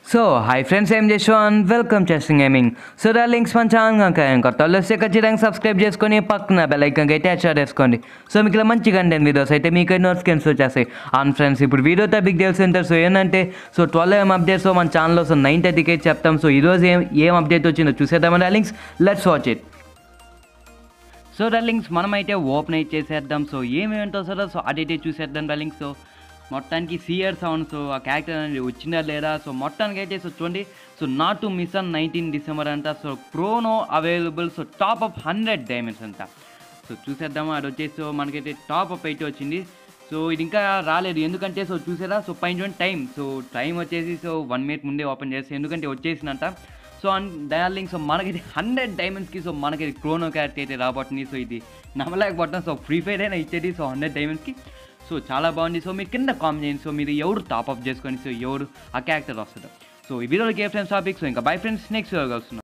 so hi friends ఏం చేసాం welcome చేస్తుంది గేమింగ్ సో దా లింక్స్ మన ఛానల్ కనుక కొత్త వాళ్ళు వస్తే ఖచ్చితంగా సబ్స్క్రైబ్ చేసుకొని పక్కన బెల్ ఐకాన్ అయితే అటాచ్ చేసుకోండి సో మీకు ఇలా మంచి కంటెంట్ వీడియోస్ అయితే మీకు నోటిఫికేషన్స్ వచ్చేస్తాయి అవును ఫ్రెండ్స్ ఇప్పుడు వీడియో టాపిక్ తెలిసి ఉంటారు సో ఏంటంటే సో ట్వెల్వ్ ఏం అప్డేట్స్ మన ఛానల్లో సో నైన్ థర్టీకి అయితే చెప్తాం సో ఈరోజు ఏం ఏం అప్డేట్ వచ్చిందో చూసేద్దామని links let's watch it so darlings మనమైతే ఓపెన్ అయితే చేసేద్దాం సో ఏమేంటో సార్ సో అదైతే చూసేద్దాం డార్లింగ్స్ సో మొత్తానికి సియర్ సౌండ్ సో ఆ క్యారెక్టర్ అనేది వచ్చిందా లేదా సో మొత్తానికి అయితే సో చూడండి so not to miss on nineteen December అంట సో ప్రోనో available so top up hundred diamonds అంట సో చూసేద్దాము అది వచ్చేసి సో మనకైతే టాప్ అప్ అయితే వచ్చింది సో ఇది ఇంకా రాలేదు ఎందుకంటే సో చూసారా సో పైన చూడండి టైం సో టైం వచ్చేసి సో వన్ మినిట్ ముందే ఓపెన్ చేస్తే ఎందుకంటే వచ్చేసినంట సో అండ్ డార్లింగ్ సో మనకి హండ్రెడ్ డైమండ్స్కి సో మనకి క్రోనో క్యారెక్టర్ అయితే రాబోతుంది సో ఇది నమ్మలేకపోతున్నాం సో ఫ్రీ ఫైర్ అయినా ఇచ్చేది సో హండ్రెడ్ డైమండ్స్కి సో చాలా బాగుంది సో మీరు కింద కామెంట్ చేయండి సో మీరు ఎవరు టాప్ అప్ చేసుకొని సో ఎవరు ఆ క్యారెక్టర్ వస్తుందో సో ఈ వీడియోకి ఏ ఫ్రెండ్స్ టాపిక్ సో ఇంకా బై ఫ్రెండ్స్ నెక్స్ట్ కలుస్తున్నాం